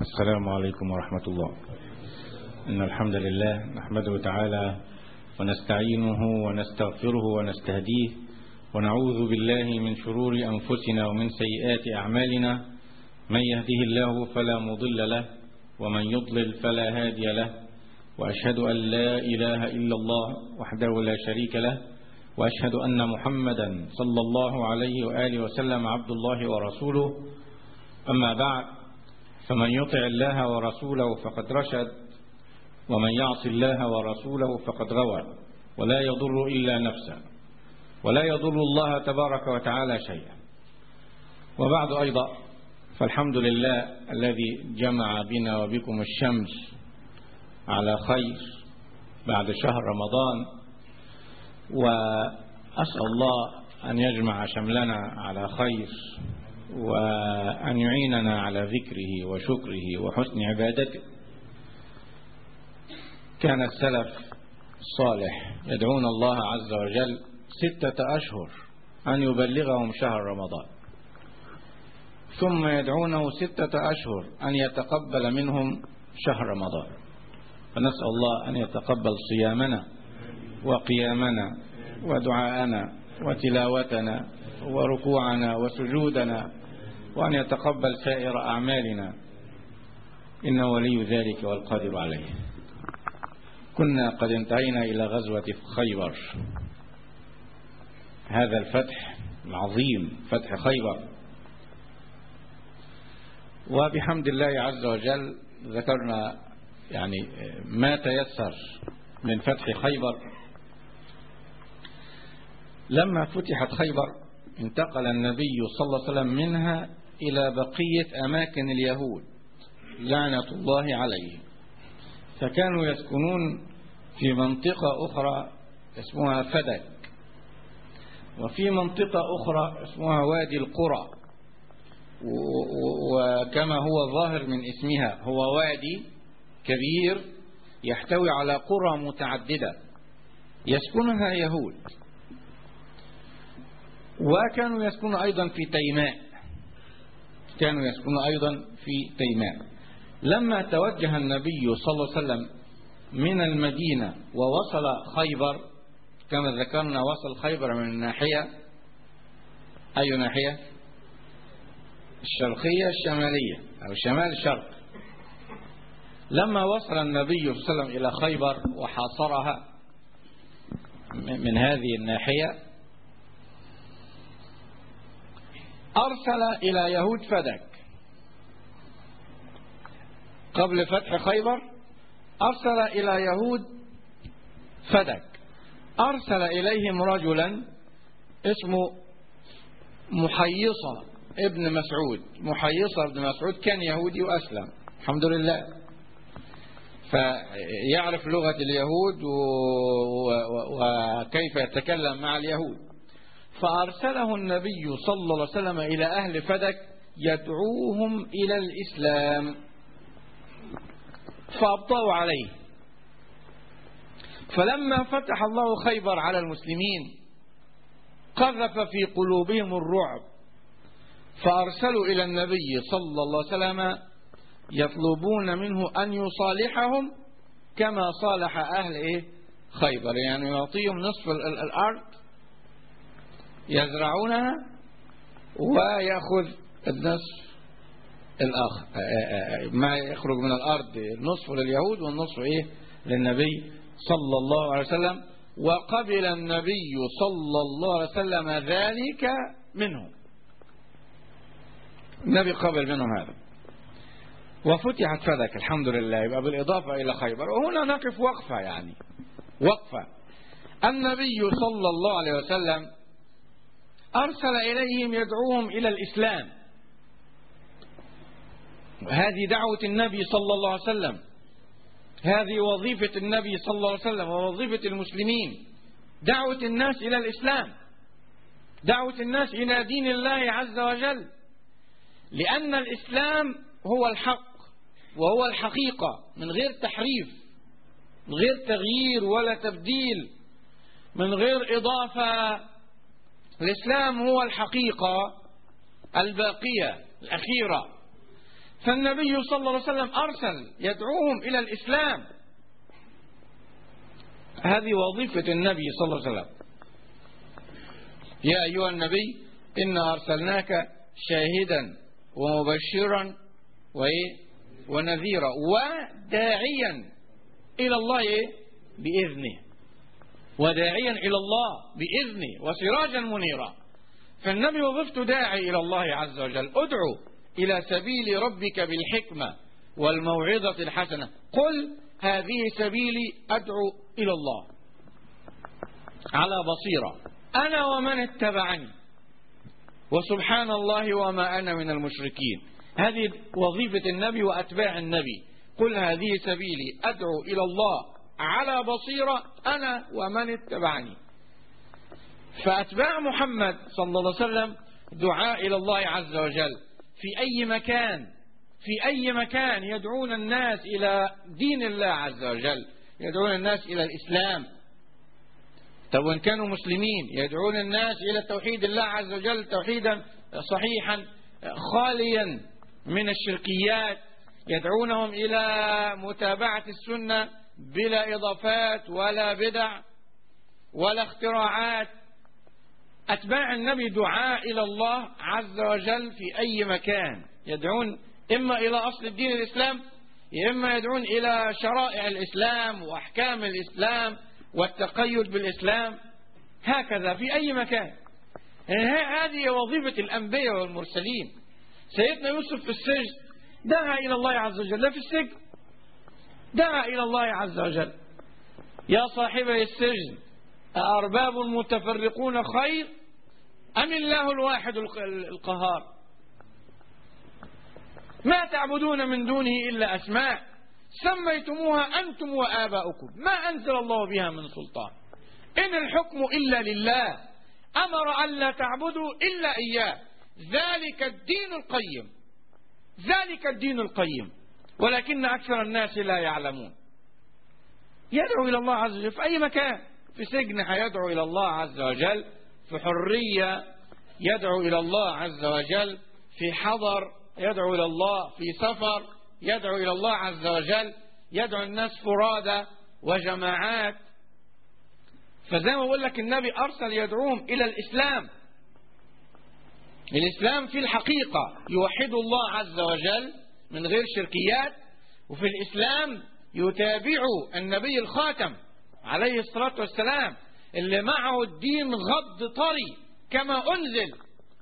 السلام عليكم ورحمة الله إن الحمد لله نحمده تعالى ونستعينه ونستغفره ونستهديه ونعوذ بالله من شرور أنفسنا ومن سيئات أعمالنا من يهده الله فلا مضل له ومن يضلل فلا هادي له وأشهد أن لا إله إلا الله وحده لا شريك له وأشهد أن محمدا صلى الله عليه وآله وسلم عبد الله ورسوله أما بعد فمن يطع الله ورسوله فقد رشد ومن يعص الله ورسوله فقد غوى ولا يضر إلا نفسه ولا يضر الله تبارك وتعالى شيئا وبعد أيضا فالحمد لله الذي جمع بنا وبكم الشمس على خير بعد شهر رمضان وأسأل الله أن يجمع شملنا على خير وأن يعيننا على ذكره وشكره وحسن عبادته كان السلف الصالح يدعون الله عز وجل ستة أشهر أن يبلغهم شهر رمضان ثم يدعونه ستة أشهر أن يتقبل منهم شهر رمضان فنسأل الله أن يتقبل صيامنا وقيامنا ودعاءنا وتلاوتنا وركوعنا وسجودنا وأن يتقبل سائر أعمالنا إنه ولي ذلك والقادر عليه كنا قد انتهينا إلى غزوة خيبر هذا الفتح العظيم فتح خيبر وبحمد الله عز وجل ذكرنا يعني ما تيسر من فتح خيبر لما فتحت خيبر انتقل النبي صلى الله عليه وسلم منها إلى بقية أماكن اليهود لعنة الله عليهم فكانوا يسكنون في منطقة أخرى اسمها فدك وفي منطقة أخرى اسمها وادي القرى وكما هو ظاهر من اسمها هو وادي كبير يحتوي على قرى متعددة يسكنها يهود وكانوا يسكنون أيضا في تيماء كانوا يسكنون أيضا في تيماء لما توجه النبي صلى الله عليه وسلم من المدينة ووصل خيبر كما ذكرنا وصل خيبر من الناحية أي ناحية الشرقية الشمالية أو شمال الشرق لما وصل النبي صلى الله عليه وسلم إلى خيبر وحاصرها من هذه الناحية أرسل إلى يهود فدك قبل فتح خيبر أرسل إلى يهود فدك أرسل إليهم رجلا اسمه محيصة ابن مسعود محيصة ابن مسعود كان يهودي وأسلم الحمد لله فيعرف لغة اليهود وكيف يتكلم مع اليهود فأرسله النبي صلى الله عليه وسلم إلى أهل فدك يدعوهم إلى الإسلام فأبطأوا عليه فلما فتح الله خيبر على المسلمين قذف في قلوبهم الرعب فأرسلوا إلى النبي صلى الله عليه وسلم يطلبون منه أن يصالحهم كما صالح أهل إيه خيبر يعني يعطيهم نصف الأرض يزرعونها ويأخذ النصف الآخر ما يخرج من الأرض النصف لليهود والنصف إيه للنبي صلى الله عليه وسلم وقبل النبي صلى الله عليه وسلم ذلك منهم النبي قبل منهم هذا وفتحت فدك الحمد لله يبقى بالإضافة إلى خيبر وهنا نقف وقفة يعني وقفة النبي صلى الله عليه وسلم أرسل إليهم يدعوهم إلى الإسلام هذه دعوة النبي صلى الله عليه وسلم هذه وظيفة النبي صلى الله عليه وسلم ووظيفة المسلمين دعوة الناس إلى الإسلام دعوة الناس إلى دين الله عز وجل لأن الإسلام هو الحق وهو الحقيقة من غير تحريف من غير تغيير ولا تبديل من غير إضافة الإسلام هو الحقيقة الباقية الأخيرة فالنبي صلى الله عليه وسلم أرسل يدعوهم إلى الإسلام هذه وظيفة النبي صلى الله عليه وسلم يا أيها النبي إنا أرسلناك شاهدا ومبشرا ونذيرا وداعيا إلى الله بإذنه وداعيا إلى الله بإذنه وسراجا منيرا فالنبي وظفته داعي إلى الله عز وجل ادعو إلى سبيل ربك بالحكمة والموعظة الحسنة قل هذه سبيلي أدعو إلى الله على بصيرة أنا ومن اتبعني وسبحان الله وما أنا من المشركين هذه وظيفة النبي وأتباع النبي قل هذه سبيلي أدعو إلى الله على بصيرة أنا ومن اتبعني فأتباع محمد صلى الله عليه وسلم دعاء إلى الله عز وجل في أي مكان في أي مكان يدعون الناس إلى دين الله عز وجل يدعون الناس إلى الإسلام طب وإن كانوا مسلمين يدعون الناس إلى توحيد الله عز وجل توحيدا صحيحا خاليا من الشركيات يدعونهم إلى متابعة السنة بلا إضافات ولا بدع ولا اختراعات أتباع النبي دعاء إلى الله عز وجل في أي مكان يدعون إما إلى أصل الدين الإسلام إما يدعون إلى شرائع الإسلام وأحكام الإسلام والتقيد بالإسلام هكذا في أي مكان يعني هذه وظيفة الأنبياء والمرسلين سيدنا يوسف في السجن دعا إلى الله عز وجل لا في السجن دعا إلى الله عز وجل يا صاحبي السجن أأرباب متفرقون خير أم الله الواحد القهار ما تعبدون من دونه إلا أسماء سميتموها أنتم وآباؤكم ما أنزل الله بها من سلطان إن الحكم إلا لله أمر ألا تعبدوا إلا إياه ذلك الدين القيم ذلك الدين القيم ولكن أكثر الناس لا يعلمون يدعو إلى الله عز وجل في أي مكان في سجن هيدعو إلى الله عز وجل في حرية يدعو إلى الله عز وجل في حضر يدعو إلى الله في سفر يدعو إلى الله عز وجل يدعو الناس فرادى وجماعات فزي ما بقول لك النبي أرسل يدعوهم إلى الإسلام الإسلام في الحقيقة يوحد الله عز وجل من غير شركيات وفي الإسلام يتابع النبي الخاتم عليه الصلاة والسلام اللي معه الدين غض طري كما أنزل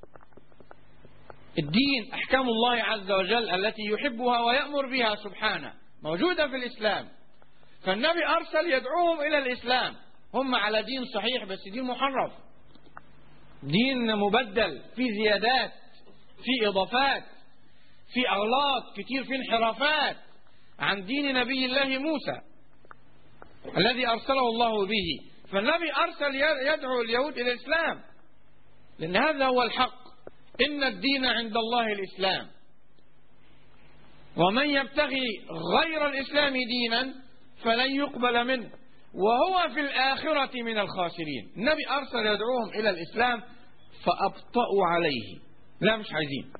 الدين أحكام الله عز وجل التي يحبها ويأمر بها سبحانه موجودة في الإسلام فالنبي أرسل يدعوهم إلى الإسلام هم على دين صحيح بس دين محرف دين مبدل في زيادات في إضافات في أغلاط كتير في انحرافات عن دين نبي الله موسى الذي أرسله الله به فالنبي أرسل يدعو اليهود إلى الإسلام لأن هذا هو الحق إن الدين عند الله الإسلام ومن يبتغي غير الإسلام دينا فلن يقبل منه وهو في الآخرة من الخاسرين النبي أرسل يدعوهم إلى الإسلام فأبطأوا عليه لا مش عايزين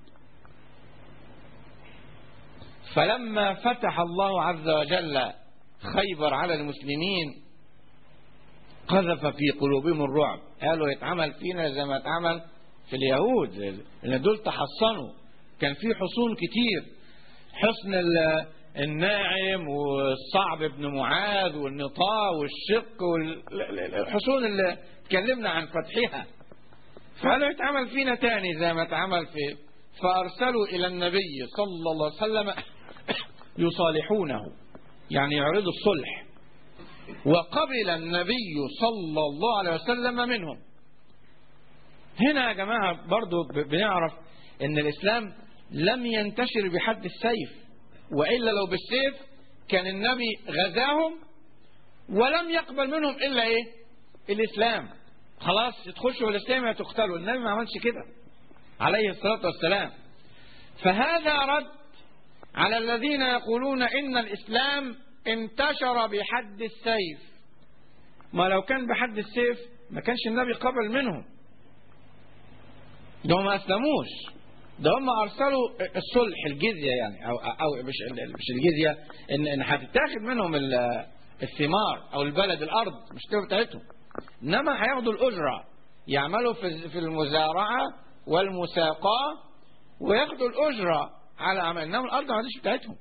فلما فتح الله عز وجل خيبر على المسلمين قذف في قلوبهم الرعب قالوا يتعمل فينا زي ما اتعمل في اليهود لان دول تحصنوا كان في حصون كتير حصن الناعم والصعب بن معاذ والنطاع والشق والحصون اللي اتكلمنا عن فتحها فقالوا يتعمل فينا تاني زي ما اتعمل في فأرسلوا إلى النبي صلى الله عليه وسلم يصالحونه يعني يعرضوا الصلح وقبل النبي صلى الله عليه وسلم منهم هنا يا جماعة برضو بنعرف ان الاسلام لم ينتشر بحد السيف وإلا لو بالسيف كان النبي غزاهم ولم يقبل منهم إلا إيه الإسلام خلاص تخشوا الإسلام يا تقتلوا النبي ما عملش كده عليه الصلاة والسلام فهذا رد على الذين يقولون إن الإسلام انتشر بحد السيف ما لو كان بحد السيف ما كانش النبي قبل منهم ده ما أسلموش ده هم ارسلوا الصلح الجزيه يعني او او مش مش الجزيه ان ان هتتاخد منهم ال- الثمار او البلد الارض مش تبقى بتاعتهم انما هياخدوا الاجره يعملوا في في المزارعه والمساقاه وياخدوا الاجره على عمل انما الارض ما عادش بتاعتهم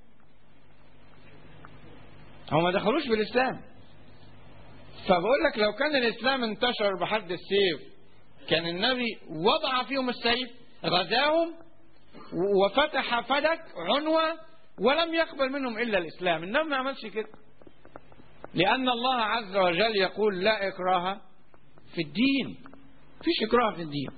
هم ما دخلوش في الاسلام فبقول لك لو كان الاسلام انتشر بحد السيف كان النبي وضع فيهم السيف غزاهم وفتح فدك عنوة ولم يقبل منهم إلا الإسلام النبي ما عملش كده لأن الله عز وجل يقول لا إكراه في الدين فيش إكراه في الدين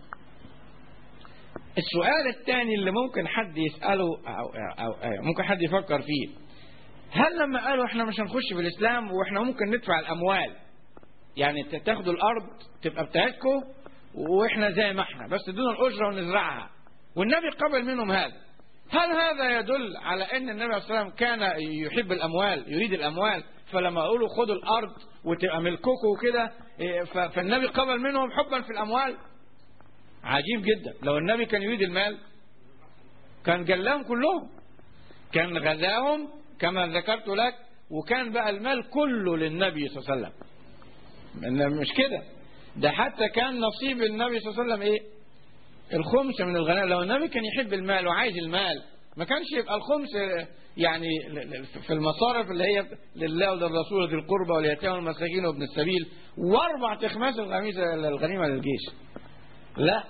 السؤال الثاني اللي ممكن حد يسأله أو, أو, أو ممكن حد يفكر فيه هل لما قالوا احنا مش هنخش في الإسلام واحنا ممكن ندفع الأموال يعني تاخدوا الأرض تبقى بتاعتكم واحنا زي ما احنا بس دون الأجرة ونزرعها والنبي قبل منهم هذا هل هذا يدل على ان النبي عليه الصلاه والسلام كان يحب الاموال يريد الاموال فلما يقولوا خدوا الارض وتبقى ملككم وكده إيه، ف- فالنبي قبل منهم حبا في الاموال عجيب جدا لو النبي كان يريد المال كان جلاهم كلهم كان غزاهم كما ذكرت لك وكان بقى المال كله للنبي صلى الله عليه وسلم إن مش كده ده حتى كان نصيب النبي صلى الله عليه وسلم ايه الخمس من الغنائم لو النبي كان يحب المال وعايز المال ما كانش يبقى الخمس يعني في المصارف اللي هي لله وللرسول ذي القربى واليتامى والمساكين وابن السبيل واربع تخماس الغميزه الغنيمه للجيش لا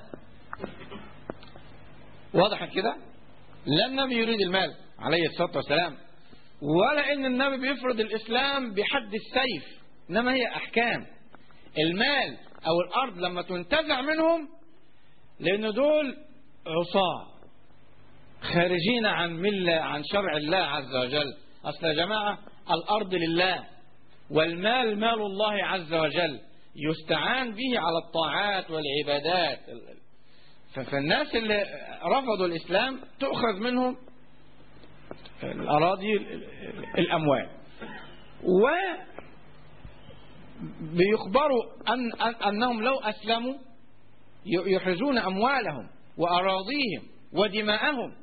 واضح كده لا النبي يريد المال عليه الصلاه والسلام ولا ان النبي بيفرض الاسلام بحد السيف انما هي احكام المال او الارض لما تنتزع منهم لأن دول عصاة خارجين عن ملة عن شرع الله عز وجل أصل يا جماعة الأرض لله والمال مال الله عز وجل يستعان به على الطاعات والعبادات فالناس اللي رفضوا الإسلام تؤخذ منهم الأراضي الأموال و بيخبروا أن أن- أنهم لو أسلموا يحرزون أموالهم وأراضيهم ودماءهم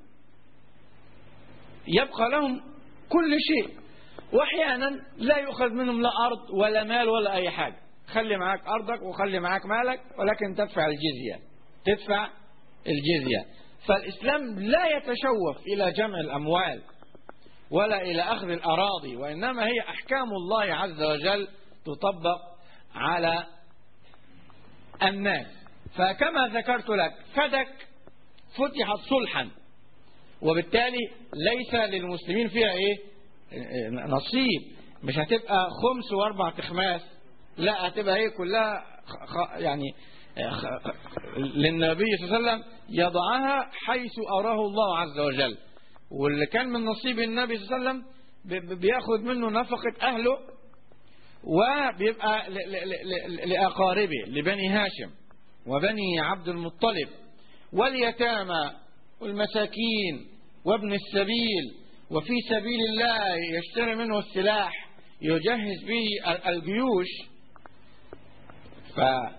يبقى لهم كل شيء وأحيانا لا يؤخذ منهم لا أرض ولا مال ولا أي حاجة خلي معاك أرضك وخلي معاك مالك ولكن تدفع الجزية تدفع الجزية فالإسلام لا يتشوف إلى جمع الأموال ولا إلى أخذ الأراضي وإنما هي أحكام الله عز وجل تطبق على الناس فكما ذكرت لك فدك فتحت صلحا وبالتالي ليس للمسلمين فيها ايه نصيب مش هتبقى خمس واربع تخماس لا هتبقى ايه كلها خ... خ... يعني خ... للنبي صلى الله عليه وسلم يضعها حيث أراه الله عز وجل واللي كان من نصيب النبي صلى الله عليه وسلم ب- بياخد منه نفقة أهله وبيبقى ل- ل- ل- لأقاربه لبني هاشم وبني عبد المطلب واليتامى والمساكين وابن السبيل وفي سبيل الله يشتري منه السلاح يجهز به ال- الجيوش ف...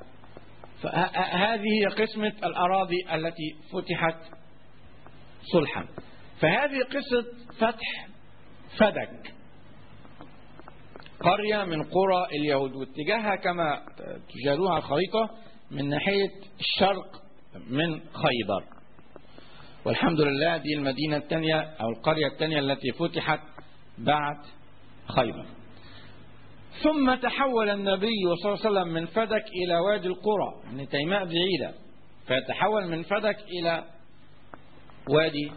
فهذه هي قسمة الأراضي التي فتحت صلحا فهذه قصة فتح فدك قرية من قرى اليهود واتجاهها كما تجاروها على الخريطة من ناحية الشرق من خيبر والحمد لله دي المدينة الثانية أو القرية الثانية التي فتحت بعد خيبر ثم تحول النبي صلى الله عليه وسلم من فدك إلى وادي القرى يعني تيماء بعيدة فيتحول من فدك إلى وادي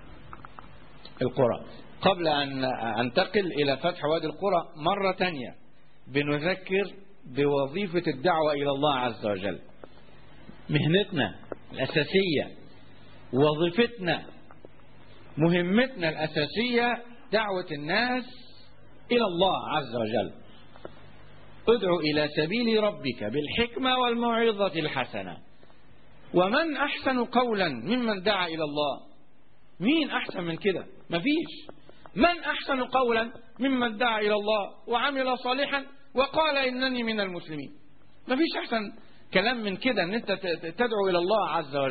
القرى قبل أن أنتقل إلى فتح وادي القرى مرة تانية بنذكر بوظيفة الدعوة إلى الله عز وجل مهنتنا الأساسية وظيفتنا مهمتنا الأساسية دعوة الناس إلى الله عز وجل ادعو إلى سبيل ربك بالحكمة والموعظة الحسنة ومن أحسن قولا ممن دعا إلى الله مين أحسن من كده مفيش من أحسن قولا ممن دعا إلى الله وعمل صالحا وقال إنني من المسلمين مفيش أحسن كلام من كده أن أنت تدعو إلى الله عز وجل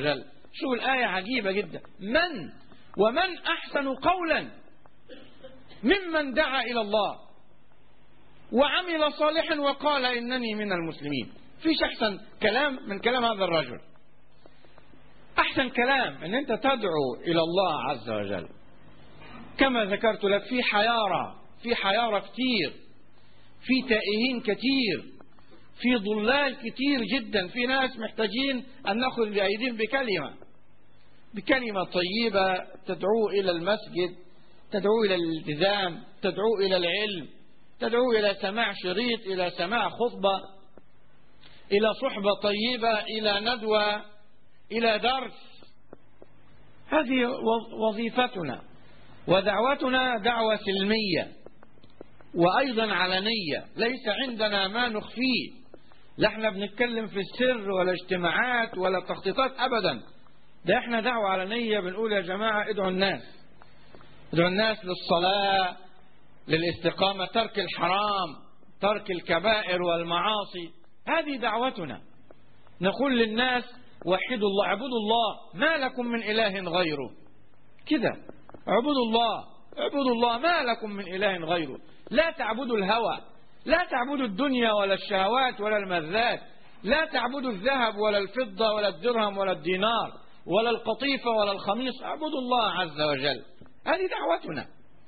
شوف الآية عجيبة جدا من ومن أحسن قولا ممن دعا إلى الله وعمل صالحا وقال إنني من المسلمين فيش أحسن كلام من كلام هذا الرجل أحسن كلام أن أنت تدعو إلى الله عز وجل كما ذكرت لك في حيارة في حيارة كتير في تائهين كتير في ضلال كتير جدا في ناس محتاجين أن نأخذ بأيديهم بكلمة بكلمة طيبة تدعو إلى المسجد تدعو إلى الالتزام تدعو إلى العلم تدعو إلى سماع شريط إلى سماع خطبة إلى صحبة طيبة إلى ندوة إلى درس هذه وظيفتنا ودعوتنا دعوة سلمية وأيضا علنية ليس عندنا ما نخفيه لا احنا بنتكلم في السر ولا اجتماعات ولا تخطيطات أبدا ده احنا دعوة علنية بنقول يا جماعة ادعوا الناس ادعوا الناس للصلاة للاستقامة ترك الحرام ترك الكبائر والمعاصي هذه دعوتنا نقول للناس وحدوا الله اعبدوا الله ما لكم من إله غيره كده اعبدوا الله اعبدوا الله ما لكم من إله غيره لا تعبدوا الهوى لا تعبدوا الدنيا ولا الشهوات ولا المذات لا تعبدوا الذهب ولا الفضة ولا الدرهم ولا الدينار ولا القطيفة ولا الخميص اعبدوا الله عز وجل هذه دعوتنا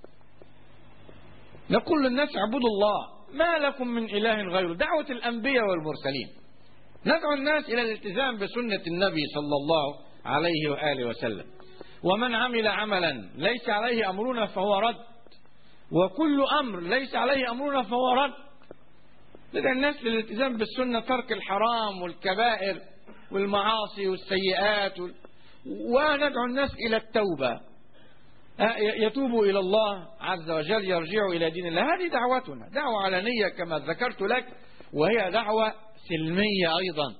نقول للناس اعبدوا الله ما لكم من إله غيره دعوة الأنبياء والمرسلين ندعو الناس إلى الالتزام بسنة النبي صلى الله عليه وآله وسلم ومن عمل عملا ليس عليه أمرنا فهو رد وكل أمر ليس عليه أمرنا فهو رد بدأ الناس للالتزام بالسنة ترك الحرام والكبائر والمعاصي والسيئات وال... وندعو الناس إلى التوبة يتوبوا إلى الله عز وجل يرجعوا إلى دين الله هذه دعوتنا دعوة علنية كما ذكرت لك وهي دعوة سلمية أيضا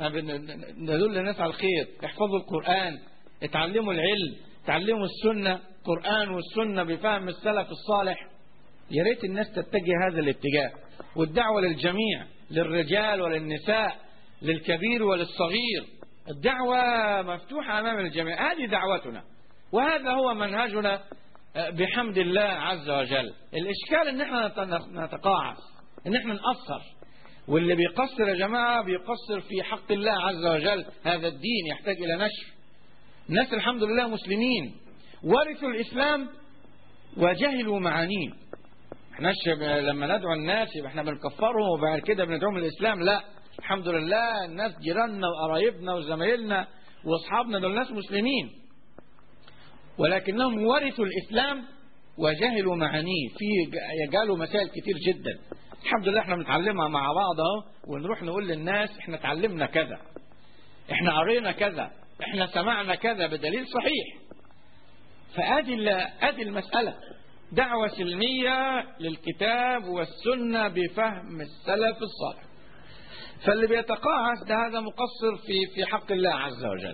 ندل الناس على الخير احفظوا القرآن اتعلموا العلم تعلموا السنة القرآن والسنة بفهم السلف الصالح يا ريت الناس تتجه هذا الاتجاه والدعوة للجميع للرجال وللنساء للكبير وللصغير الدعوة مفتوحة أمام الجميع هذه دعوتنا وهذا هو منهجنا بحمد الله عز وجل الإشكال ان احنا نتقاعس ان احنا نقصر واللي بيقصر يا جماعة بيقصر في حق الله عز وجل هذا الدين يحتاج إلى نشر الناس الحمد لله مسلمين ورثوا الإسلام وجهلوا معانيه احناش لما ندعو الناس يبقى احنا بنكفرهم وبعد كده بندعوهم الإسلام لا الحمد لله الناس جيراننا وقرايبنا وزمايلنا واصحابنا دول ناس مسلمين ولكنهم ورثوا الإسلام وجهلوا معانيه في جالوا مسائل كتير جدا الحمد لله احنا بنتعلمها مع بعض اهو ونروح نقول للناس احنا اتعلمنا كذا احنا قرينا كذا احنا سمعنا كذا بدليل صحيح فادي ادي المسألة دعوة سلمية للكتاب والسنة بفهم السلف الصالح فاللي بيتقاعس ده هذا مقصر في في حق الله عز وجل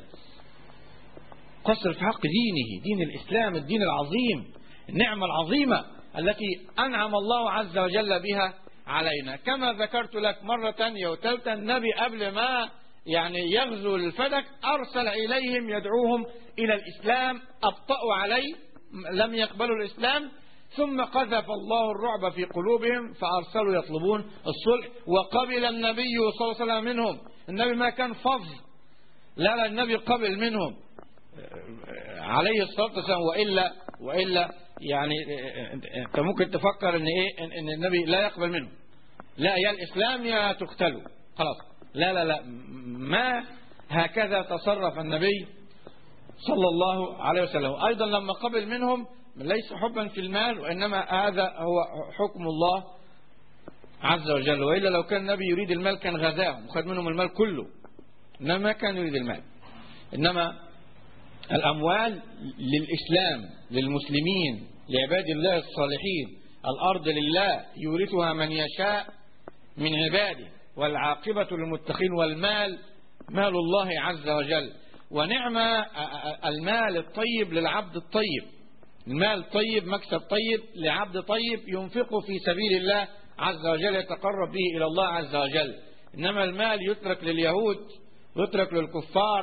قصر في حق دينه دين الإسلام الدين العظيم النعمة العظيمة التي أنعم الله عز وجل بها علينا كما ذكرت لك مرة تانية وثالثة النبي قبل ما يعني يغزو الفدك أرسل إليهم يدعوهم إلى الإسلام أبطأوا عليه لم يقبلوا الإسلام ثم قذف الله الرعب في قلوبهم فأرسلوا يطلبون الصلح وقبل النبي صلى الله عليه وسلم منهم النبي ما كان فظ لا لا النبي قبل منهم عليه الصلاة والسلام وإلا وإلا يعني أنت ممكن تفكر إن إيه إن النبي لا يقبل منهم لا يا الإسلام يا تقتلوا خلاص لا لا لا ما هكذا تصرف النبي صلى الله عليه وسلم أيضا لما قبل منهم ليس حبا في المال وإنما هذا هو حكم الله عز وجل وإلا لو كان النبي يريد المال كان غزاهم وخذ منهم المال كله إنما ما كان يريد المال إنما الأموال للإسلام للمسلمين لعباد الله الصالحين الأرض لله يورثها من يشاء من عباده والعاقبة للمتقين والمال مال الله عز وجل ونعم المال الطيب للعبد الطيب المال طيب مكسب طيب لعبد طيب ينفقه في سبيل الله عز وجل يتقرب به إلى الله عز وجل إنما المال يترك لليهود يترك للكفار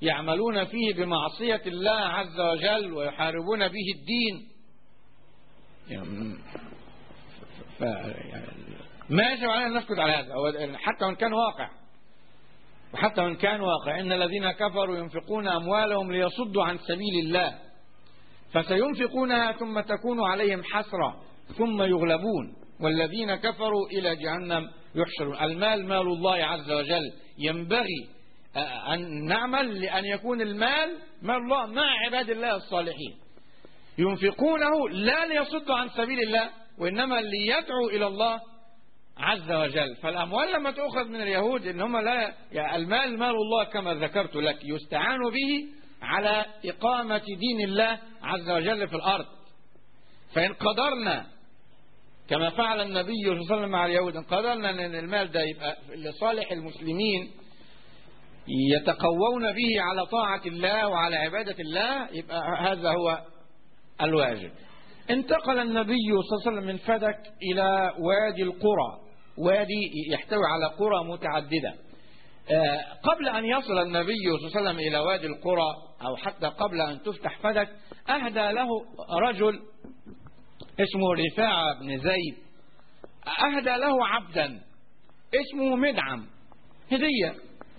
يعملون فيه بمعصية الله عز وجل ويحاربون به الدين يعني ف... يعني ما يجب علينا أن نسكت على هذا حتى وإن كان واقع وحتى وإن كان واقع إن الذين كفروا ينفقون أموالهم ليصدوا عن سبيل الله فسينفقونها ثم تكون عليهم حسرة ثم يغلبون والذين كفروا إلى جهنم يحشرون المال مال الله عز وجل ينبغي أن نعمل لأن يكون المال مال الله مع عباد الله الصالحين ينفقونه لا ليصدوا عن سبيل الله وإنما ليدعوا إلى الله عز وجل فالأموال لما تؤخذ من اليهود إن هم لا يعني المال مال الله كما ذكرت لك يستعان به على إقامة دين الله عز وجل في الأرض فإن قدرنا كما فعل النبي صلى الله عليه وسلم مع اليهود إن قدرنا أن المال ده يبقى لصالح المسلمين يتقوون به على طاعة الله وعلى عبادة الله يبقى هذا هو الواجب انتقل النبي صلى الله عليه وسلم من فدك إلى وادي القرى وادي يحتوي على قرى متعددة قبل أن يصل النبي صلى الله عليه وسلم إلى وادي القرى أو حتى قبل أن تفتح فدك أهدى له رجل اسمه رفاعة بن زيد أهدى له عبدا اسمه مدعم هدية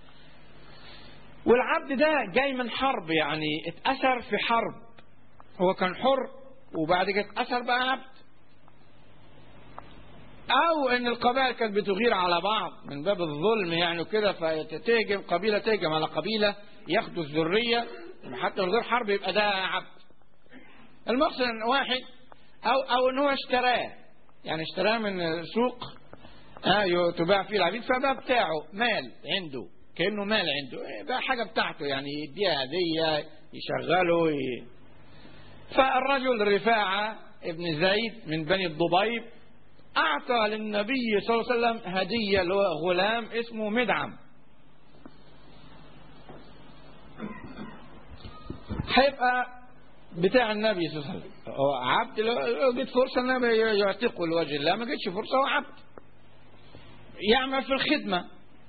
والعبد ده جاي من حرب يعني اتأثر في حرب هو كان حر وبعد كده اتأثر بقى عبد أو إن القبائل كانت بتغير على بعض من باب الظلم يعني وكده فتهجم قبيلة تهجم على قبيلة ياخدوا الذرية حتى من غير حرب يبقى ده عبد المقصد إن واحد أو أو إن هو اشتراه يعني اشتراه من سوق آه تباع فيه العبيد فبقى بتاعه مال عنده كأنه مال عنده بقى حاجة بتاعته يعني يديها هدية يشغله ي... فالرجل رفاعة ابن زيد من بني الضبيب أعطى للنبي صلى الله عليه وسلم هدية اللي هو غلام اسمه مدعم هيبقى بتاع النبي صلى الله عليه وسلم هو عبد لو جت فرصة النبي يعتقه لوجه الله ما جتش فرصة هو عبد يعمل في الخدمة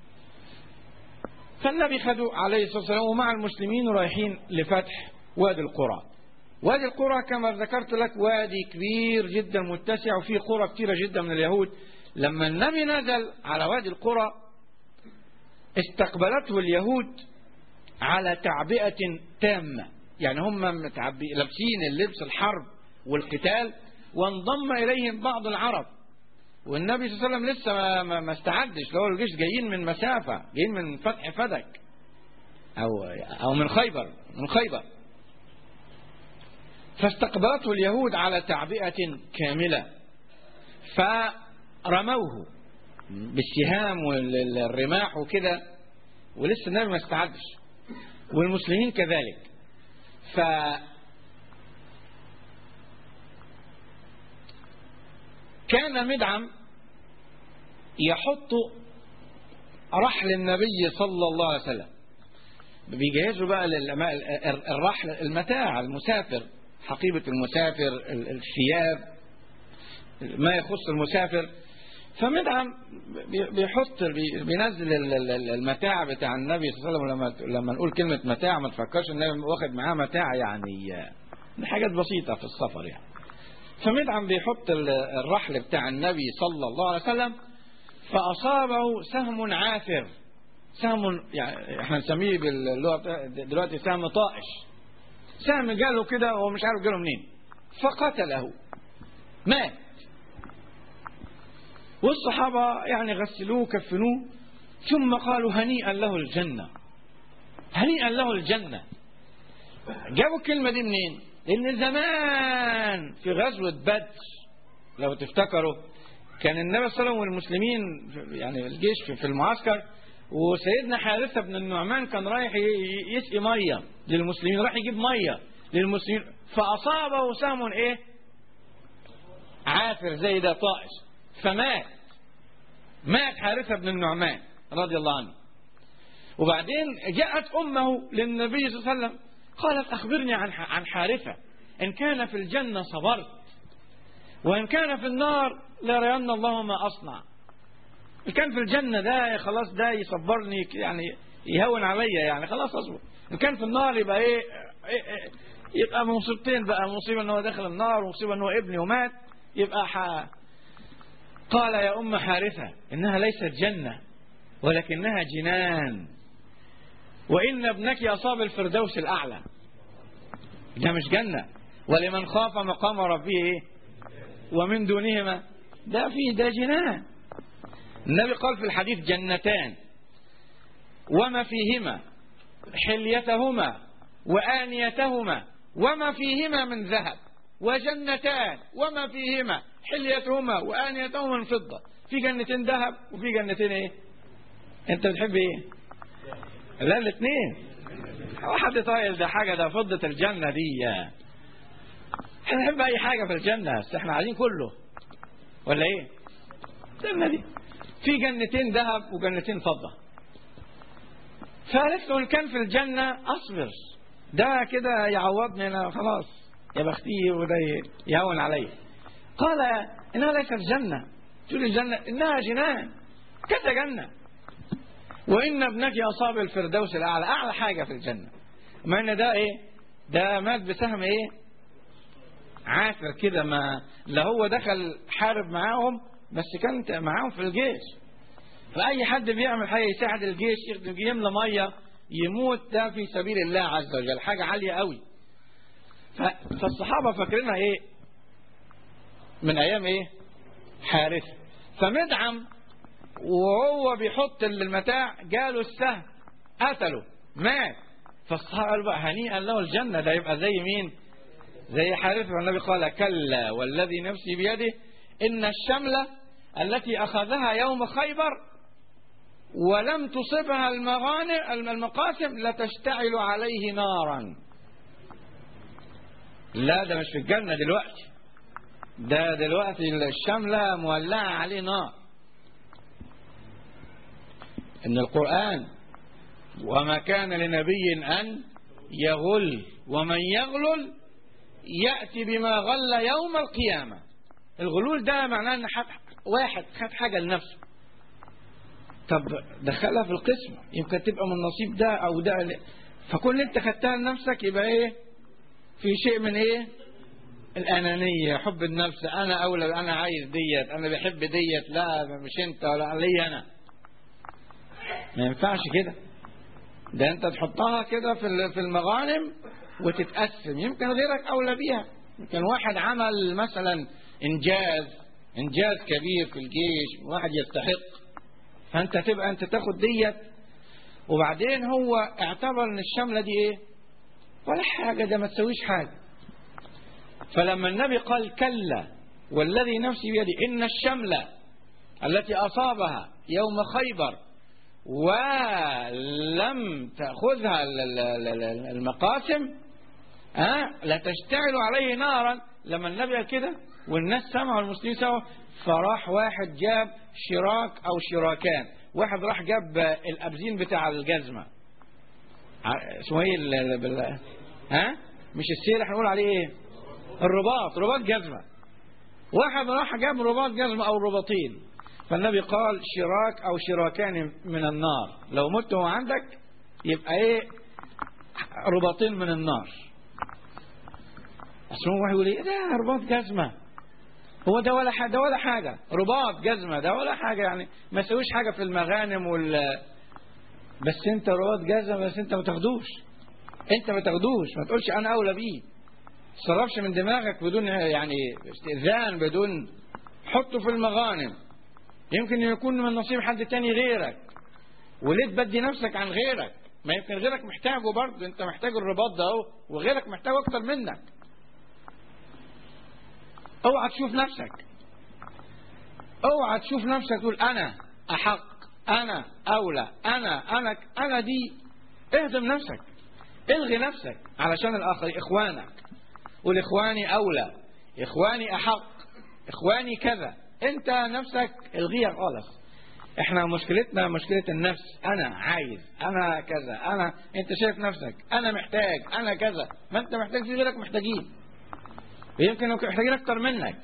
فالنبي خدوا عليه الصلاة والسلام ومع المسلمين رايحين لفتح وادي القرى وادي القرى كما ذكرت لك وادي كبير جدا متسع وفيه قرى كثيرة جدا من اليهود لما النبي نزل على وادي القرى استقبلته اليهود على تعبئة تامة يعني هم متعبي لابسين اللبس الحرب والقتال وانضم إليهم بعض العرب والنبي صلى الله عليه وسلم لسه ما, ما, ما استعدش لو الجيش جايين من مسافة جايين من فتح فدك أو, أو من خيبر من خيبر فاستقبلته اليهود على تعبئة كاملة فرموه بالسهام والرماح وكده ولسه النبي ما استعدش والمسلمين كذلك ف كان مدعم يحط رحل النبي صلى الله عليه وسلم بيجهزوا بقى الرحل المتاع المسافر حقيبة المسافر الثياب ما يخص المسافر فمدعم بيحط بينزل المتاع بتاع النبي صلى الله عليه وسلم لما لما نقول كلمة متاع ما تفكرش النبي واخد معاه متاع يعني حاجات بسيطة في السفر يعني فمدعم بيحط الرحل بتاع النبي صلى الله عليه وسلم فأصابه سهم عاثر سهم يعني احنا نسميه باللغة دلوقتي سهم طائش سهم جاله كده وهو مش عارف جاله منين فقتله مات والصحابة يعني غسلوه كفنوه ثم قالوا هنيئا له الجنة هنيئا له الجنة جابوا الكلمة دي منين لأن زمان في غزوة بدر لو تفتكروا كان النبي صلى الله عليه وسلم والمسلمين يعني الجيش في المعسكر وسيدنا حارثة بن النعمان كان رايح يسقي مية للمسلمين راح يجيب مية للمسلمين فأصابه سهم ايه عافر زي ده طائش فمات مات حارثة بن النعمان رضي الله عنه وبعدين جاءت أمه للنبي صلى الله عليه وسلم قالت أخبرني عن عن حارثة إن كان في الجنة صبرت وإن كان في النار لرين الله ما أصنع إن كان في الجنة ده خلاص ده يصبرني يعني يهون عليا يعني خلاص اصبر ان كان في النار يبقى ايه, إيه, إيه يبقى مصيبتين بقى مصيبه ان هو دخل النار ومصيبه ان هو ابني ومات يبقى ح... قال يا ام حارثه انها ليست جنه ولكنها جنان وان ابنك اصاب الفردوس الاعلى ده مش جنه ولمن خاف مقام ربه ايه ومن دونهما ده فيه ده جنان النبي قال في الحديث جنتان وما فيهما حليتهما وآنيتهما وما فيهما من ذهب وجنتان وما فيهما حليتهما وآنيتهما من فضة في جنتين ذهب وفي جنتين ايه انت بتحب ايه لا الاثنين واحد طايل ده حاجة ده فضة الجنة دي احنا نحب اي حاجة في الجنة بس احنا عايزين كله ولا ايه الجنة دي في جنتين ذهب وجنتين فضة فقالت له ان كان في الجنة اصبر ده كده يعوضني انا خلاص يا بختي وده يهون علي قال انها ليست جنة تقول الجنة انها جنان كذا جنة وان ابنك اصاب الفردوس الاعلى اعلى حاجة في الجنة ما ان ده ايه ده مات بسهم ايه عافر كده ما لا هو دخل حارب معاهم بس كان معاهم في الجيش فأي حد بيعمل حاجة يساعد الجيش يملى مية يموت ده في سبيل الله عز وجل حاجة عالية قوي فالصحابة فاكرينها ايه من ايام ايه حارثة فمدعم وهو بيحط المتاع جاله السهم قتله مات فالصحابة قالوا بقى هنيئا له الجنة ده يبقى زي مين زي حارثة والنبي قال كلا والذي نفسي بيده إن الشملة التي أخذها يوم خيبر ولم تصبها المغانم المقاسم لتشتعل عليه نارا لا ده مش في الجنة دلوقتي ده دلوقتي الشملة مولعة عليه نار إن القرآن وما كان لنبي أن يغل ومن يغلل يأتي بما غل يوم القيامة الغلول ده معناه ان واحد خد حاجة لنفسه طب دخلها في القسم يمكن تبقى من نصيب ده او ده فكل انت خدتها لنفسك يبقى ايه في شيء من ايه الانانية حب النفس انا اولى انا عايز ديت انا بحب ديت لا مش انت ولا لي انا ما ينفعش كده ده انت تحطها كده في في المغانم وتتقسم يمكن غيرك اولى بيها يمكن واحد عمل مثلا انجاز انجاز كبير في الجيش واحد يستحق فانت تبقى انت تاخد ديت وبعدين هو اعتبر ان الشمله دي ايه ولا حاجه ده ما تسويش حاجه فلما النبي قال كلا والذي نفسي بيده ان الشمله التي اصابها يوم خيبر ولم تاخذها المقاسم ها لتشتعل عليه نارا لما النبي قال كده والناس سمعوا المسلمين سوا فراح واحد جاب شراك او شراكان واحد راح جاب الابزين بتاع الجزمه اسمه ايه بال... ها مش السير احنا نقول عليه ايه الرباط رباط جزمه واحد راح جاب رباط جزمه او رباطين فالنبي قال شراك او شراكان من النار لو مت هو عندك يبقى ايه رباطين من النار اسمه واحد يقول ايه ده رباط جزمه هو ده ولا حاجة ده ولا حاجة رباط جزمة ده ولا حاجة يعني ما يسويش حاجة في المغانم وال بس انت رباط جزمة بس انت ما تاخدوش انت ما تاخدوش ما تقولش انا اولى بيه تصرفش من دماغك بدون يعني استئذان بدون حطه في المغانم يمكن يكون من نصيب حد تاني غيرك وليه تبدي نفسك عن غيرك ما يمكن غيرك محتاجه برضه انت محتاج الرباط ده اهو وغيرك محتاجه اكتر منك اوعى تشوف نفسك اوعى تشوف نفسك تقول انا احق انا اولى انا انا انا دي اهدم نفسك الغي نفسك علشان الاخر اخوانك قول اخواني اولى اخواني احق اخواني كذا انت نفسك الغيها خالص احنا مشكلتنا مشكلة النفس انا عايز انا كذا انا انت شايف نفسك انا محتاج انا كذا ما انت محتاج في غيرك محتاجين ويمكن محتاجين اكتر منك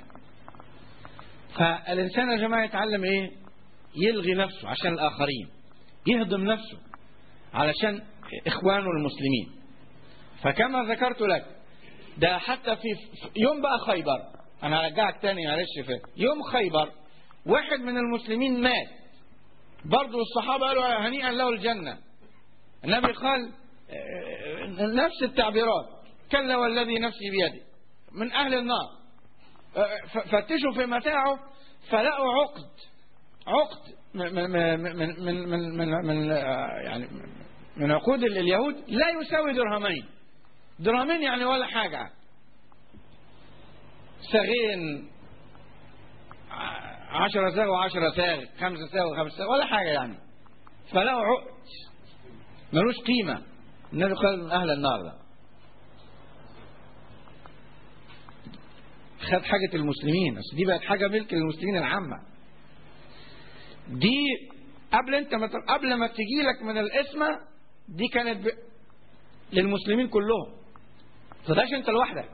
فالانسان يا جماعه يتعلم ايه يلغي نفسه عشان الاخرين يهضم نفسه علشان إخوانه المسلمين فكما ذكرت لك ده حتى في في يوم بقى خيبر أنا هرجعك تاني معلش في يوم خيبر واحد من المسلمين مات برضه الصحابة قالوا هنيئا له الجنة النبي قال آه، نفس التعبيرات كلا والذي نفسي بيده من أهل النار آه، ف- فتشوا في متاعه فلقوا عقد عقد من من من من من, من, من آه، يعني من عقود ال- اليهود لا يساوي درهمين درهمين يعني ولا حاجة ساغين ع- عشرة ساغ وعشرة ساغ خمسة ساغ وخمسة ساغ ولا حاجة يعني فلقوا عقد ملوش قيمة النبي قال من أهل النار ده خد حاجة المسلمين بس دي بقت حاجة ملك للمسلمين العامة دي قبل انت ما ت- قبل ما تجي لك من الاسمة دي كانت ب... للمسلمين كلهم فداش انت لوحدك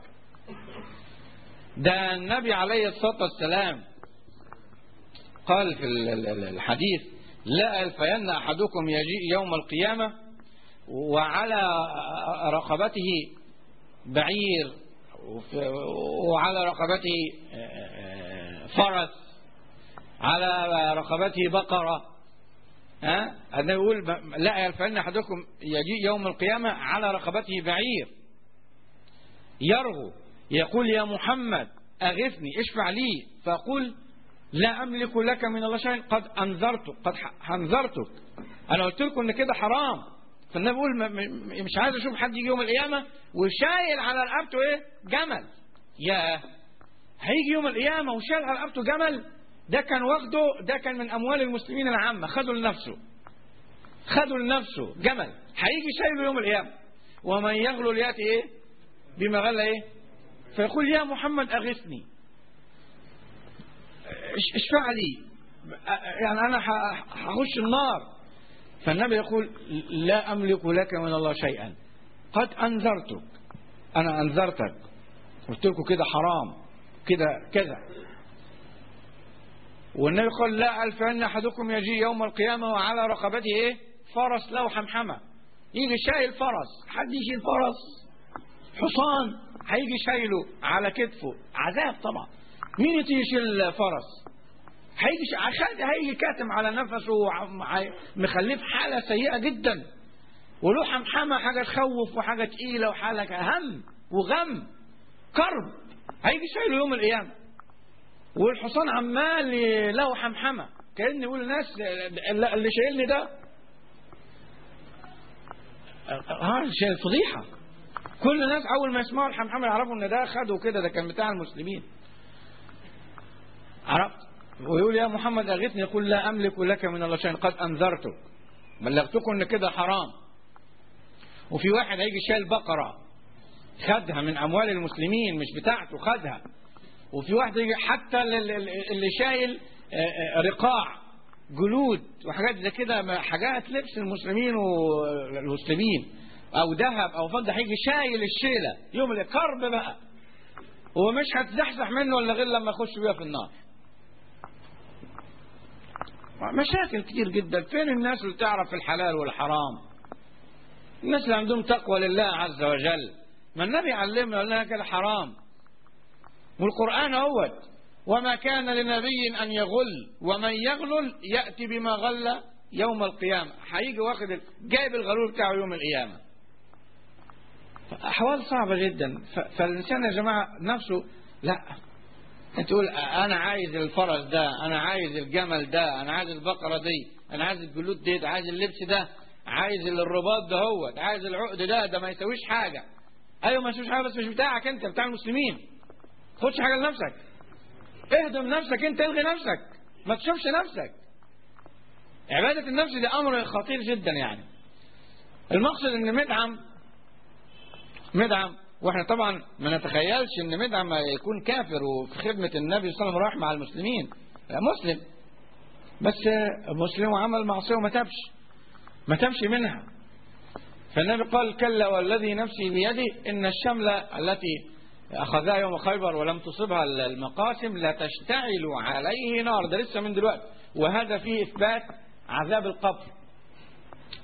ده النبي عليه الصلاة والسلام قال في ال- ال- ال- الحديث لا ألفين أحدكم يجيء يوم القيامة وعلى رقبته بعير وف- وعلى رقبته فرس على رقبته بقرة ها أنا يقول ب- لا يلفن أحدكم يجيء يوم القيامة على رقبته بعير يرغو يقول يا محمد أغثني اشفع لي فأقول لا أملك لك من الله شيئا قد أنذرتك قد ح- أنذرتك أنا قلت لكم إن كده حرام فالنبي بيقول م- م- مش عايز أشوف حد يجي يوم القيامة وشايل على رقبته إيه جمل يا هيجي يوم القيامة وشايل على رقبته جمل ده كان واخده ده كان من أموال المسلمين العامة خدوا لنفسه خدوا لنفسه جمل هيجي شايله يوم القيامة ومن يغلل يأتي إيه بما غلى إيه فيقول يا محمد أغثني اش- اشفع لي يعني أنا ح- هخش النار فالنبي يقول لا أملك لك من الله شيئا قد أنذرتك أنا أنذرتك قلت لكم كده حرام كده كذا والنبي قال لا ألف أن أحدكم يجي يوم القيامة وعلى رقبته إيه فرس له حمحمة يجي شايل فرس حد يشيل فرس حصان هيجي شايله على كتفه عذاب طبعا مين يجي يشيل فرس هيجي ش- خد- هيجي كاتم على نفسه وع- ع- مخليه في حالة سيئة جدا وله حمحمة حاجة تخوف وحاجة تقيلة وحالة هم وغم كرب هيجي شايله يوم القيامة والحصان عمال ي- له حمحمة كأن يقول الناس اللي اللي شايلني ده ها شايل فضيحة كل الناس أول ما يسمعوا الحمحمة يعرفوا إن ده خده كده ده كان بتاع المسلمين عرفت ويقول يا محمد أغثني يقول لا أملك لك من الله شيئا قد أنذرتك بلغتكم إن كده حرام وفي واحد هيجي شايل بقرة خدها من أموال المسلمين مش بتاعته خدها وفي واحد يجي حتى اللي اللي شايل آه، آه، رقاع جلود وحاجات زي كده ما- حاجات لبس المسلمين والمسلمين او ذهب او فضه هيجي شايل الشيله يوم الكرب بقى ومش هتزحزح منه الا غير لما يخش بيها في النار مشاكل كتير جدا فين الناس اللي تعرف الحلال والحرام الناس اللي عندهم تقوى لله عز وجل ما النبي علمنا قال لنا كده حرام والقرآن أول وما كان لنبي أن يغل ومن يغلل يأتي بما غل يوم القيامة هيجي واخد ال- جايب الغلول بتاعه يوم القيامة أحوال صعبة جدا ف- فالإنسان يا جماعة نفسه لا انت تقول انا عايز الفرس ده انا عايز الجمل ده انا عايز البقرة دي انا عايز الجلود دي عايز اللبس ده عايز الرباط ده هو عايز العقد ده ده ما يسويش حاجة ايوه ما يسويش حاجة بس مش بتاعك انت بتاع المسلمين خدش حاجة لنفسك اهدم نفسك انت الغي نفسك ما تشوفش نفسك عبادة النفس دي امر خطير جدا يعني المقصد ان مدعم مدعم واحنا طبعا ما نتخيلش ان مدعم يكون كافر وفي خدمة النبي صلى الله عليه وسلم راح مع المسلمين لا مسلم بس مسلم وعمل معصية وما تابش ما تابش منها فالنبي قال كلا والذي نفسي بيده إن الشملة التي أخذها يوم خيبر ولم تصبها المقاسم لا تشتعل عليه نار ده لسه من دلوقتي وهذا فيه إثبات عذاب القبر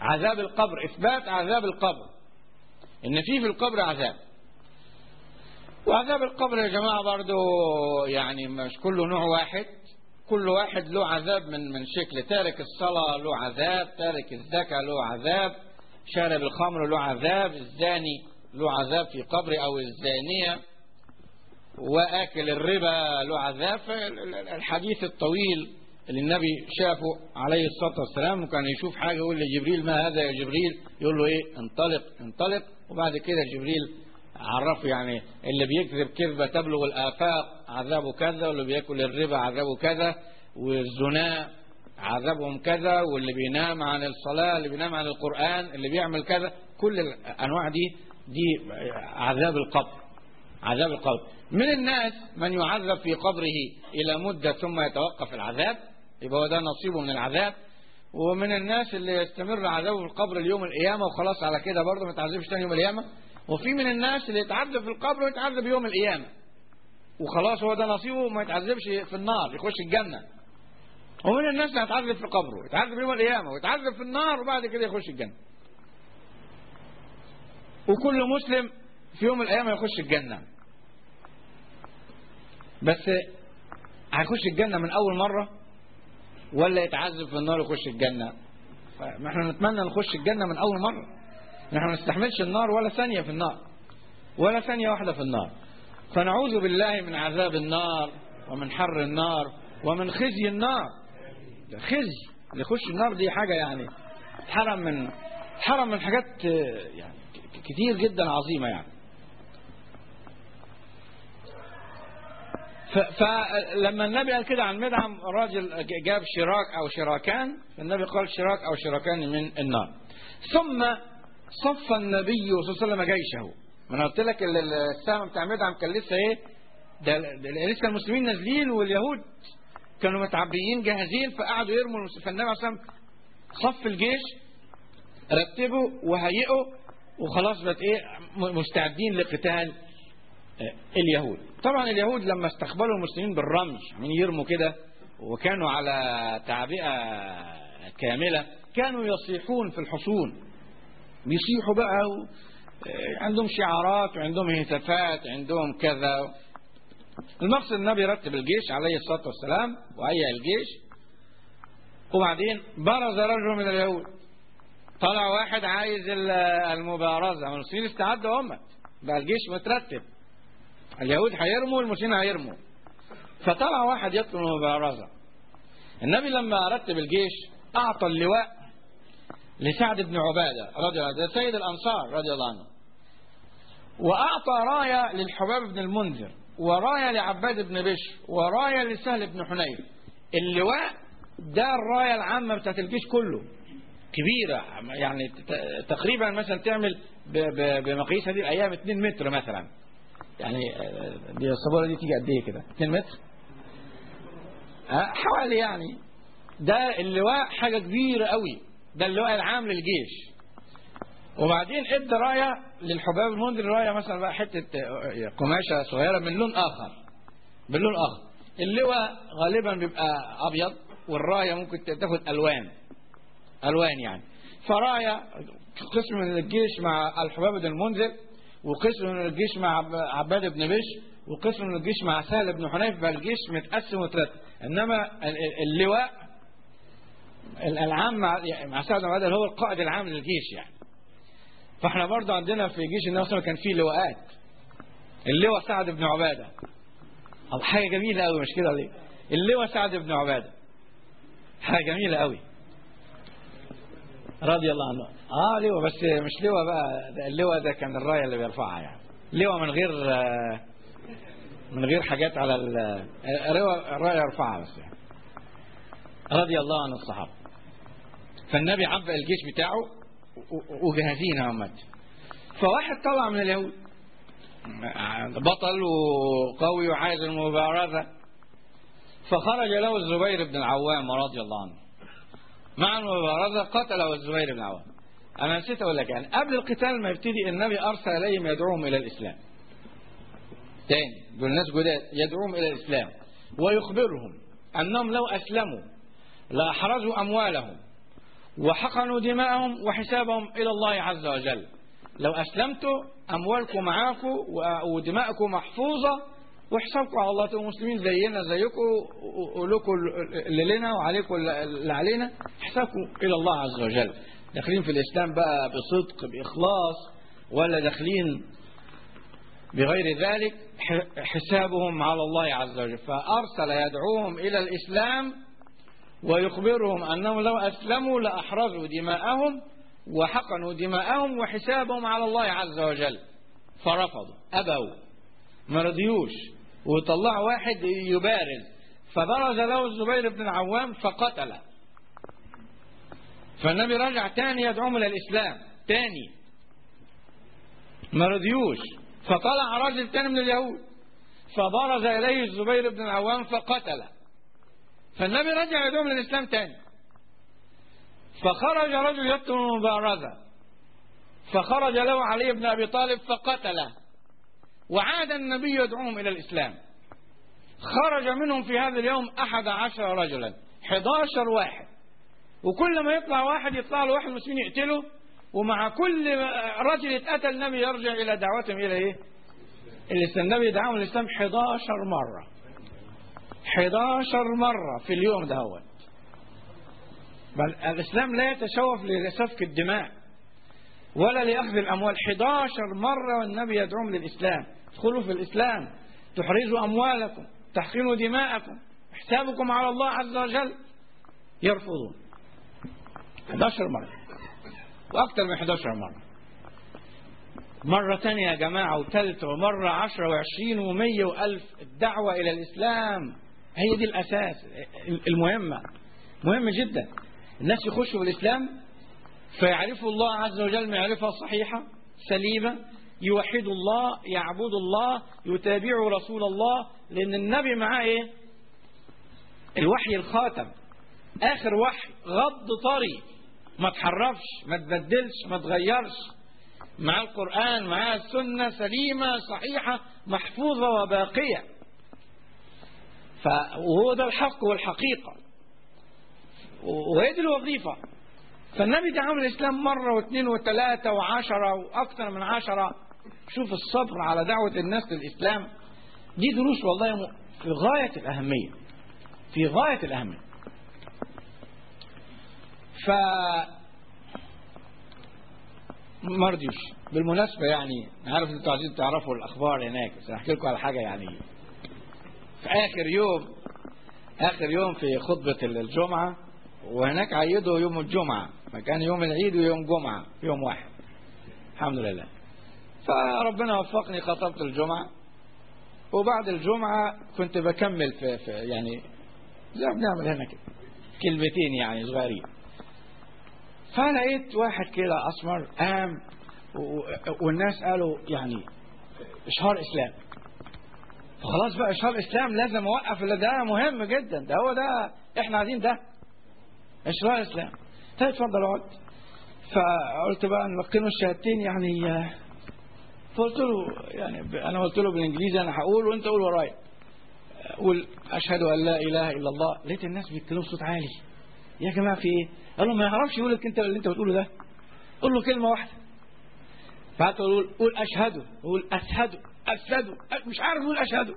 عذاب القبر إثبات عذاب القبر إن في في القبر عذاب وعذاب القبر يا جماعة برضو يعني مش كله نوع واحد كل واحد له عذاب من من شكل تارك الصلاة له عذاب تارك الزكاة له عذاب شارب الخمر له عذاب الزاني له عذاب في قبر أو الزانية وآكل الربا له عذاب الحديث الطويل اللي النبي شافه عليه الصلاة والسلام وكان يشوف حاجة يقول لجبريل ما هذا يا جبريل يقول له ايه انطلق انطلق وبعد كده جبريل عرفه يعني اللي بيكذب كذبة تبلغ الآفاق عذابه كذا واللي بياكل الربا عذابه كذا والزنا عذابهم كذا واللي بينام عن الصلاة اللي بينام عن القرآن اللي بيعمل كذا كل الأنواع دي دي عذاب القبر عذاب القبر من الناس من يعذب في قبره إلى مدة ثم يتوقف العذاب يبقى هو ده نصيبه من العذاب ومن الناس اللي يستمر عذابه في القبر اليوم القيامة وخلاص على كده برضه ما يتعذبش تاني يوم القيامة وفي من الناس اللي يتعذب في القبر ويتعذب يوم القيامة وخلاص هو ده نصيبه وما يتعذبش في النار يخش الجنة ومن الناس اللي هيتعذب في قبره يتعذب يوم القيامة ويتعذب في النار وبعد كده يخش الجنة وكل مسلم في يوم القيامة يخش الجنة بس هيخش الجنة من أول مرة ولا يتعذب في النار يخش الجنة ما احنا نتمنى نخش الجنة من أول مرة نحن ما نستحملش النار ولا ثانية في النار ولا ثانية واحدة في النار فنعوذ بالله من عذاب النار ومن حر النار ومن خزي النار خزي اللي يخش النار دي حاجة يعني حرم من حرم من حاجات يعني كتير جدا عظيمة يعني فلما النبي قال كده عن مدعم راجل جاب شراك او شراكان النبي قال شراك او شراكان من النار ثم صف النبي صلى الله عليه وسلم جيشه ما انا قلت لك السهم بتاع مدعم كان لسه ايه ده, ده لسه المسلمين نازلين واليهود كانوا متعبيين جاهزين فقعدوا يرموا فالنبي عليه الصلاه صف الجيش رتبوا وهيئوا وخلاص بقت ايه مستعدين لقتال اليهود طبعا اليهود لما استقبلوا المسلمين بالرمي من يرموا كده وكانوا على تعبئة كاملة كانوا يصيحون في الحصون بيصيحوا بقى و... عندهم شعارات وعندهم هتافات عندهم كذا المقصد النبي رتب الجيش عليه الصلاة والسلام وهيئ الجيش وبعدين برز رجل من اليهود طلع واحد عايز المبارزة المسلمين استعدوا هم بقى الجيش مترتب اليهود هيرموا والمسلمين هيرموا فطلع واحد يطلب المبارزة النبي لما رتب الجيش أعطى اللواء لسعد بن عبادة رضي الله عنه سيد الأنصار رضي الله عنه وأعطى راية للحباب بن المنذر وراية لعباد بن بشر وراية لسهل بن حنيف اللواء ده الراية العامة بتاعت الجيش كله كبيرة يعني تقريبا مثلا تعمل بمقاييس هذه الأيام 2 متر مثلا يعني دي الصبورة دي تيجي قد ايه كده 2 متر حوالي يعني ده اللواء حاجة كبيرة قوي ده اللواء العام للجيش وبعدين ادى راية للحباب المنذر راية مثلا بقى حتة قماشة صغيرة من لون آخر من لون آخر اللواء غالبا بيبقى أبيض والراية ممكن تاخد ألوان ألوان يعني فراية قسم من الجيش مع الحباب بن المنذر وقسم من الجيش مع عباد بن بش وقسم من الجيش مع سهل بن حنيف بقى الجيش متقسم وترتب انما اللواء العام مع مع سعد بن عباده هو القائد العام للجيش يعني فاحنا برضه عندنا في جيش النبي صلى كان فيه لواءات اللواء سعد بن عباده حاجه جميله قوي مش كده ليه اللواء سعد بن عباده حاجه جميله قوي رضي الله عنه اه لواء بس مش لواء بقى ده اللواء ده كان الرايه اللي بيرفعها يعني لواء من غير من غير حاجات على الرايه يرفعها بس يعني رضي الله عن الصحابه فالنبي عبأ الجيش بتاعه وجاهزين هم فواحد طلع من اليهود بطل وقوي وعايز المبارزه فخرج له الزبير بن العوام رضي الله عنه مع المبارزة قتله الزبير بن عوام أنا نسيت أقول لك يعني قبل القتال ما يبتدي النبي أرسل إليهم يدعوهم إلى الإسلام تاني دول ناس جداد يدعوهم إلى الإسلام ويخبرهم أنهم لو أسلموا لأحرزوا أموالهم وحقنوا دماءهم وحسابهم إلى الله عز وجل لو أسلمتوا أموالكم معاكم و- ودماءكم محفوظة وحسابكم على الله تبقوا مسلمين زينا زيكم ولكم اللي لنا وعليكم اللي علينا حسابكم إلى الله عز وجل داخلين في الإسلام بقى بصدق بإخلاص ولا داخلين بغير ذلك ح- حسابهم على الله عز وجل فأرسل يدعوهم إلى الإسلام ويخبرهم أنهم لو أسلموا لأحرزوا دماءهم وحقنوا دماءهم وحسابهم على الله عز وجل فرفضوا أبوا ما رضيوش وطلع واحد يبارز فبرز له الزبير بن العوام فقتله فالنبي رجع تاني يدعوهم إلى الإسلام تاني ما رضيوش فطلع راجل تاني من اليهود فبرز إليه الزبير بن العوام فقتله فالنبي رجع يدعوهم للإسلام تاني فخرج رجل يكتم المبارزة فخرج له علي بن أبي طالب فقتله وعاد النبي يدعوهم إلى الإسلام خرج منهم في هذا اليوم أحد عشر رجلا 11 واحد وكل ما يطلع واحد يطلع له واحد مسلمين يقتله ومع كل رجل اتقتل النبي يرجع إلى دعوتهم إلى إيه؟ الإسلام النبي دعاهم الإسلام 11 مرة 11 مرة في اليوم دهوت بل الإسلام لا يتشوف لسفك الدماء ولا لأخذ الأموال 11 مرة والنبي يدعوهم للإسلام ادخلوا في الإسلام تحرزوا أموالكم تحقنوا دماءكم حسابكم على الله عز وجل يرفضون 11 مرة وأكثر من 11 مرة مرة تانية يا جماعة وثالثة ومرة عشرة وعشرين ومية وألف الدعوة إلى الإسلام هي دي الأساس المهمة مهمة جدا الناس يخشوا في الإسلام فيعرفوا الله عز وجل معرفة صحيحة سليمة يوحدوا الله يعبدوا الله يتابعوا رسول الله لأن النبي معاه إيه الوحي الخاتم آخر وحي غض طري ما تحرفش ما تبدلش ما تغيرش مع القرآن مع السنة سليمة صحيحة محفوظة وباقية ف... وهو ده الحق والحقيقة وهي دي الوظيفة فالنبي دعاهم الإسلام مرة واثنين وثلاثة وعشرة وأكثر من عشرة شوف الصبر على دعوة الناس للإسلام دي دروس والله في غاية الأهمية في غاية الأهمية ف ما رضيوش بالمناسبة يعني عارف انتوا عايزين تعرفوا الأخبار هناك بس أحكي لكم على حاجة يعني في آخر يوم آخر يوم في خطبة الجمعة وهناك عيدوا يوم الجمعة فكان يوم العيد ويوم جمعة يوم واحد الحمد لله فربنا وفقني خطبت الجمعة وبعد الجمعة كنت بكمل في, في يعني زي ما بنعمل هنا كده كلمتين يعني صغيرين فلقيت واحد كده أسمر قام والناس قالوا يعني إشهار إسلام فخلاص بقى إشهار إسلام لازم أوقف اللي ده مهم جدا ده هو ده إحنا عايزين ده إشهار إسلام طيب اتفضل اقعد فقلت بقى نلقنه الشهادتين يعني فقلت له يعني أنا قلت له بالإنجليزي أنا هقول وأنت قول ورايا قول أشهد أن لا إله إلا الله لقيت الناس بيتكلموا بصوت عالي يا جماعة في إيه؟ قال له ما يعرفش يقول لك أنت اللي أنت بتقوله ده قول له كلمة واحدة فقعدت أقول قول أشهد قول أشهد أشهد مش عارف يقول أشهد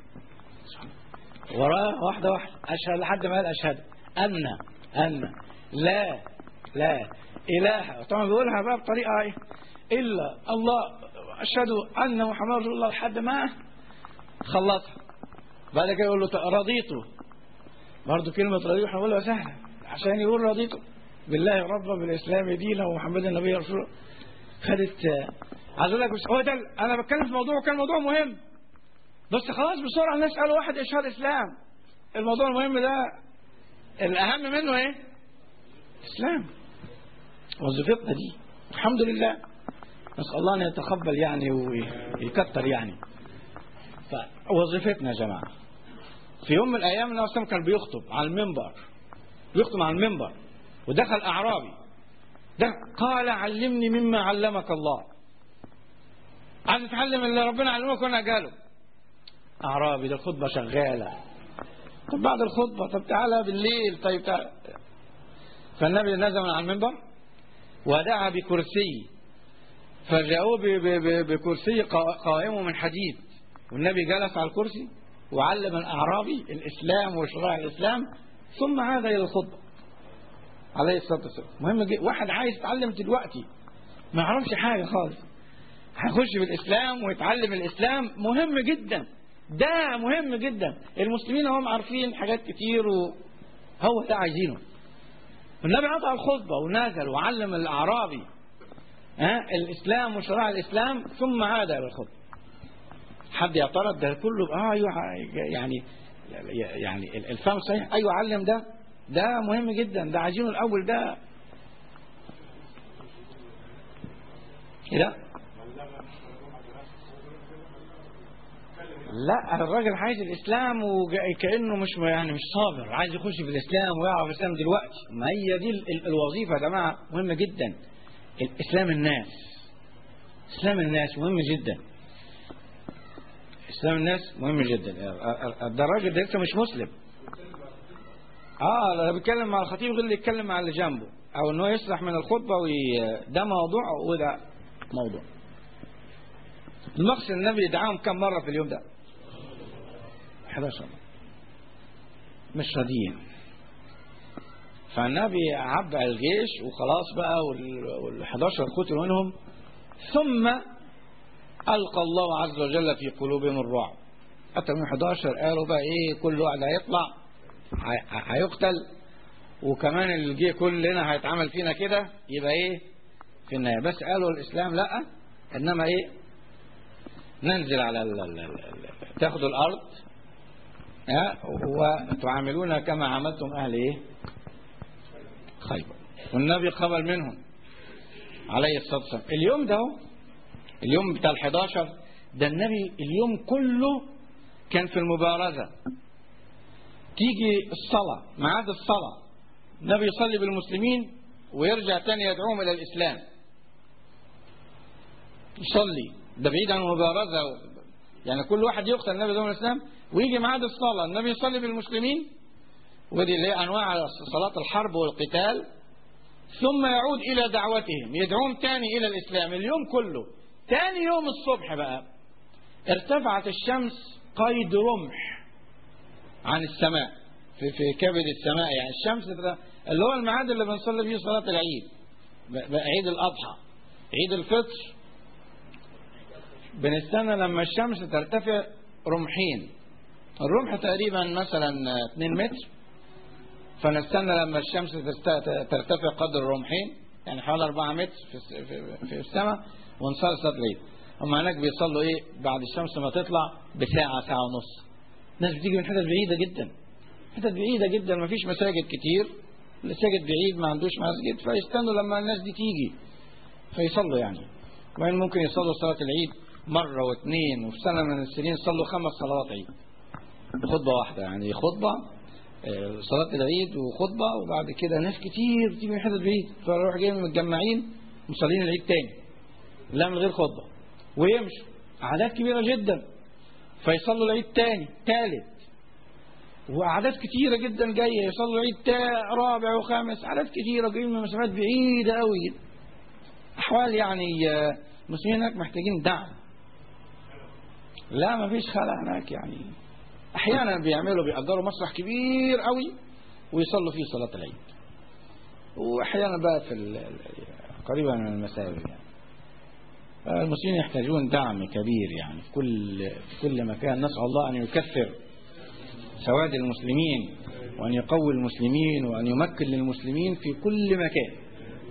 وراه واحدة واحدة أشهد لحد ما قال أشهد أن أن لا لا إله طبعا بيقولها بقى بطريقة إيه إلا الله أشهد أن محمد رسول الله لحد ما خلصها بعد كده يقول له رضيته برضه كلمة رضيته احنا بنقولها سهلة عشان يقول رضيته بالله ربا بالإسلام دينا ومحمد النبي رسوله خدت عايز اقول لك بس هو ده انا بتكلم في موضوع وكان موضوع مهم بس خلاص بسرعه الناس قالوا واحد اشهاد اسلام الموضوع المهم ده الاهم منه ايه؟ اسلام وظيفتنا دي الحمد لله نسال الله ان يتقبل يعني ويكتر يعني فوظيفتنا يا جماعه في يوم من الايام النبي صلى كان بيخطب على المنبر بيخطب على المنبر ودخل اعرابي ده قال علمني مما علمك الله عايز تتعلم اللي ربنا علمك وانا قاله اعرابي ده الخطبه شغاله طب بعد الخطبه طب تعالى بالليل طيب تعالى فالنبي نزل من على المنبر ودعا بكرسي فجاءوه ب- ب- ب- بكرسي قا- قائمه من حديد والنبي جلس على الكرسي وعلم الأعرابي الإسلام وشرائع الإسلام ثم عاد إلى الخطبة عليه الصلاة والسلام مهم جدا واحد عايز يتعلم دلوقتي ما يعرفش حاجة خالص هيخش في الإسلام ويتعلم الإسلام مهم جدا ده مهم جدا المسلمين هم عارفين حاجات كتير وهو ده عايزينه النبي قطع الخطبة ونزل وعلم الأعرابي ها الإسلام وشرائع الإسلام ثم عاد إلى الخطبة حد يعترض ده كله اه ايوه يعني يعني الفهم صحيح ايوه علم ده ده مهم جدا ده عايزينه الاول ده لا لا الراجل عايز الاسلام وكانه مش يعني مش صابر عايز يخش في الاسلام ويعرف الاسلام دلوقتي ما هي دي ال- الوظيفه يا جماعه مهمه جدا الاسلام الناس اسلام الناس مهم جدا اسلام الناس مهم جدا ده الراجل ده لسه مش مسلم اه لا بيتكلم مع الخطيب غير اللي يتكلم مع اللي جنبه او ان هو يسرح من الخطبه وي... ده موضوع وده موضوع المقصد النبي دعاهم كم مره في اليوم ده 11 مش راضيين فالنبي عبى الجيش وخلاص بقى وال 11 قتلوا منهم ثم ألقى الله عز وجل في قلوبهم الرعب حتى من 11 قالوا بقى إيه كل واحد هيطلع هي- هيقتل وكمان اللي جه كلنا هيتعمل فينا كده يبقى إيه في النهاية بس قالوا الإسلام لا إنما إيه ننزل على ال ال ال ال تاخدوا الأرض ها وتعاملون كما عملتم أهل إيه خيبر والنبي قبل منهم عليه الصلاة والسلام اليوم ده هو اليوم بتاع ال11 ده النبي اليوم كله كان في المبارزة تيجي الصلاة ميعاد الصلاة النبي يصلي بالمسلمين ويرجع تاني يدعوهم إلى الإسلام يصلي ده بعيد عن المبارزة يعني كل واحد يقتل النبي يدعوهم الإسلام ويجي ميعاد الصلاة النبي يصلي بالمسلمين ودي اللي هي أنواع صلاة الحرب والقتال ثم يعود إلى دعوتهم يدعوهم تاني إلى الإسلام اليوم كله تاني يوم الصبح بقى ارتفعت الشمس قيد رمح عن السماء في, في كبد السماء يعني الشمس ده اللي هو الميعاد اللي بنصلي فيه صلاة العيد ب- ب- عيد الأضحى عيد الفطر بنستنى لما الشمس ترتفع رمحين الرمح تقريبا مثلا 2 متر فنستنى لما الشمس تست- ترتفع قدر الرمحين يعني حوالي 4 متر في الس- في- في السماء ونصلي صلاة العيد هم هناك بيصلوا ايه بعد الشمس ما تطلع بساعة ساعة ونص ناس بتيجي من حتت بعيدة جدا حتت بعيدة جدا ما فيش مساجد كتير المساجد بعيد ما عندوش مسجد فيستنوا لما الناس دي تيجي فيصلوا يعني وين ممكن يصلوا صلاة العيد مرة واثنين وفي سنة من السنين صلوا خمس صلوات عيد خطبة واحدة يعني خطبة آه، صلاة العيد وخطبة وبعد كده ناس كتير بتيجي من حتت بعيد فيروح جايين متجمعين مصلين العيد تاني لا من غير خطبة ويمشوا أعداد كبيرة جدا فيصلوا العيد تاني تالت وأعداد كتيرة جدا جاية يصلوا العيد تا- رابع وخامس أعداد كتيرة جايين من مسافات بعيدة قوي أحوال يعني آه، المسلمين هناك محتاجين دعم لا ما فيش خلع هناك يعني أحيانا بيعملوا بيأجروا مسرح كبير قوي ويصلوا فيه صلاة العيد وأحيانا بقى في ال- ال- قريبا من المساجد يعني المسلمين يحتاجون دعم كبير يعني في كل في كل مكان نسأل الله أن يكثر سواد المسلمين وأن يقوي المسلمين وأن يمكن للمسلمين في كل مكان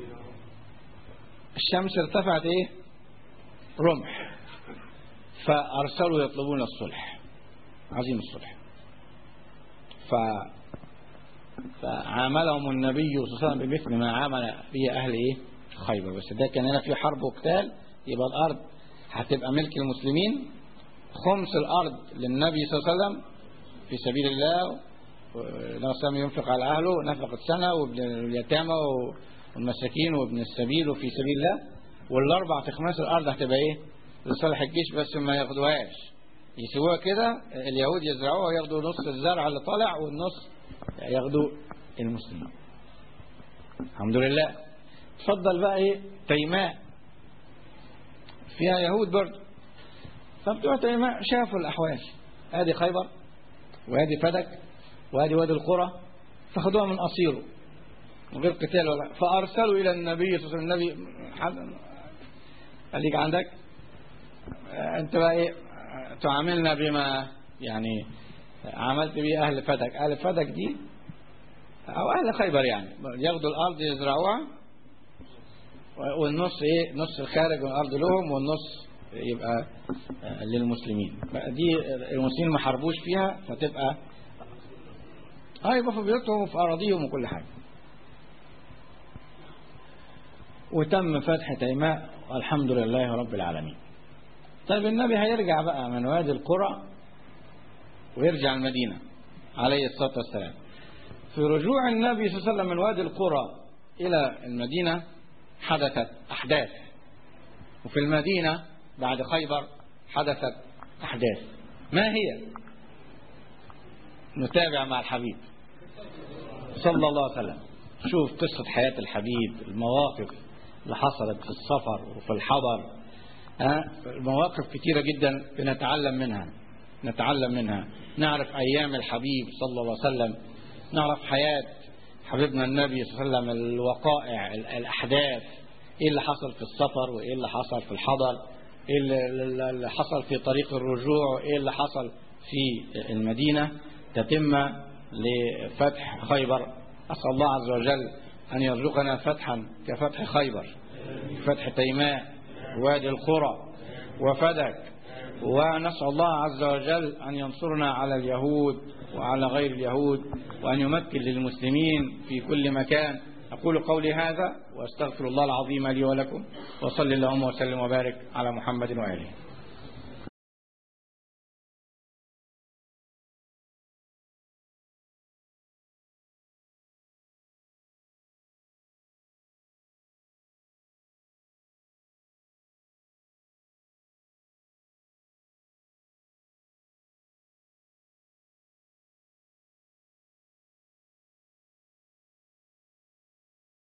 الشمس ارتفعت ايه رمح فأرسلوا يطلبون الصلح عظيم الصلح ف فعاملهم النبي صلى الله عليه وسلم بمثل ما عامل به أهل إيه خيبر بس ده كان هنا في حرب وقتال يبقى الأرض هتبقى ملك المسلمين خمس الأرض للنبي صلى الله عليه وسلم في سبيل الله النبي صلى الله ينفق على أهله نفقة سنة وابن اليتامى والمساكين وابن السبيل وفي سبيل الله والأربع تخماس الأرض هتبقى إيه لصالح الجيش بس ما ياخدوهاش يسووها كده اليهود يزرعوها وياخدوا نص الزرع اللي طالع والنص ياخدوا المسلمين الحمد لله تفضل بقى ايه تيماء فيها يهود برضه فبتوع تيماء شافوا الاحوال ادي خيبر وادي فدك وادي وادي القرى فخدوها من اصيله من غير قتال ولا فارسلوا الى النبي صلى الله عليه وسلم النبي حد- خليك عندك آه، انت بقى ايه آه، تعاملنا بما يعني عملت بيه اهل فدك اهل فدك دي او اهل خيبر يعني ياخدوا الارض يزرعوها والنص ايه نص الخارج من الارض لهم والنص يبقى آه، للمسلمين بقى دي المسلمين ما حاربوش فيها فتبقى اه يبقى في بيوتهم وفي اراضيهم وكل حاجه وتم فتح تيماء والحمد لله رب العالمين طيب النبي هيرجع بقى من وادي القرى ويرجع المدينة عليه الصلاة والسلام في رجوع النبي صلى الله عليه وسلم من وادي القرى إلى المدينة حدثت أحداث وفي المدينة بعد خيبر حدثت أحداث ما هي نتابع مع الحبيب صلى الله عليه وسلم شوف قصة حياة الحبيب المواقف اللي حصلت في السفر وفي الحضر ها مواقف كتيرة جدا بنتعلم منها نتعلم منها نعرف أيام الحبيب صلى الله عليه وسلم نعرف حياة حبيبنا النبي صلى الله عليه وسلم الوقائع ال- الأحداث إيه اللي حصل في السفر وإيه اللي حصل في الحضر إيه اللي- اللي حصل في طريق الرجوع وإيه اللي حصل في المدينة تتم لفتح خيبر أسأل الله عز وجل أن يرزقنا فتحا كفتح خيبر فتح تيماء وادي القرى وفدك ونسأل الله عز وجل أن ينصرنا على اليهود وعلى غير اليهود وأن يمكن للمسلمين في كل مكان أقول قولي هذا وأستغفر الله العظيم لي ولكم وصلي اللهم وسلم وبارك على محمد وآله